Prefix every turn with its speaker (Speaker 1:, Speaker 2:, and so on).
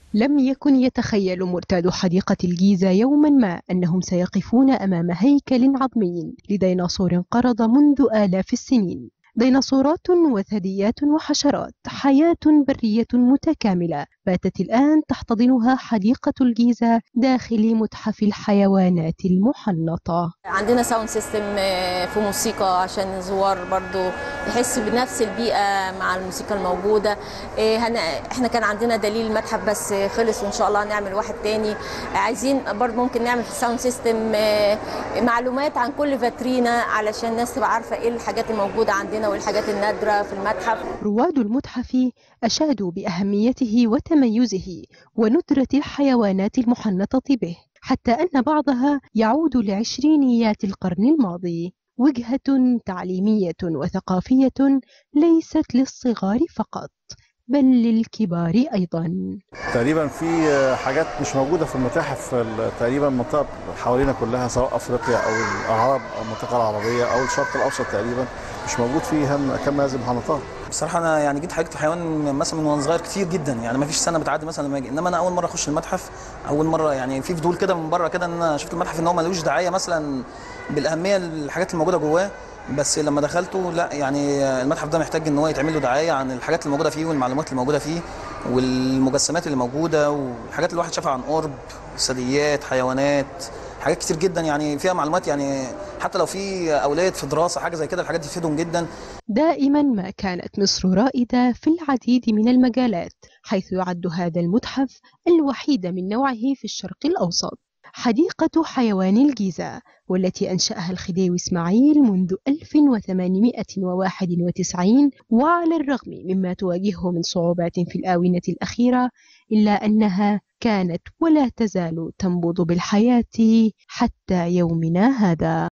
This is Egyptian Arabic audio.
Speaker 1: لم يكن يتخيل مرتاد حديقة الجيزة يوما ما أنهم سيقفون أمام هيكل عظمي لديناصور انقرض منذ آلاف السنين ديناصورات وثدييات وحشرات حياة برية متكاملة باتت الآن تحتضنها حديقة الجيزة داخل متحف الحيوانات المحنطة
Speaker 2: عندنا ساوند سيستم في موسيقى عشان الزوار برضو يحس بنفس البيئة مع الموسيقى الموجودة احنا كان عندنا دليل متحف بس خلص وان شاء الله هنعمل واحد تاني عايزين برضو ممكن نعمل في الساوند سيستم معلومات عن كل فاترينا علشان الناس تبقى عارفة ايه الحاجات الموجودة عندنا والحاجات النادرة في المتحف
Speaker 1: رواد المتحف أشادوا بأهميته وتميزه وندرة الحيوانات المحنطة به حتى أن بعضها يعود لعشرينيات القرن الماضي وجهة تعليمية وثقافية ليست للصغار فقط بل للكبار أيضا
Speaker 3: تقريبا في حاجات مش موجودة في المتاحف تقريبا المنطقة حوالينا كلها سواء أفريقيا أو الأعراب أو المنطقة العربية أو الشرق الأوسط تقريبا مش موجود فيه كم هذه المحنطات
Speaker 4: بصراحه انا يعني جيت حديقه الحيوان مثلا من وانا صغير كتير جدا يعني ما فيش سنه بتعدي مثلا لما اجي انما انا اول مره اخش المتحف اول مره يعني في فضول كده من بره كده ان انا شفت المتحف ان هو ملوش دعايه مثلا بالاهميه للحاجات الموجوده جواه بس لما دخلته لا يعني المتحف ده محتاج ان هو يتعمل له دعايه عن الحاجات اللي موجوده فيه والمعلومات اللي موجوده فيه والمجسمات اللي موجوده والحاجات اللي الواحد شافها عن قرب ثدييات حيوانات حاجات كتير جدا يعني فيها معلومات يعني حتى لو في اولاد في دراسه حاجه زي كده الحاجات دي تفيدهم جدا
Speaker 1: دائما ما كانت مصر رائده في العديد من المجالات حيث يعد هذا المتحف الوحيد من نوعه في الشرق الاوسط حديقة حيوان الجيزة والتي أنشأها الخديوي إسماعيل منذ 1891 وعلى الرغم مما تواجهه من صعوبات في الآونة الأخيرة إلا أنها كانت ولا تزال تنبض بالحياة حتى يومنا هذا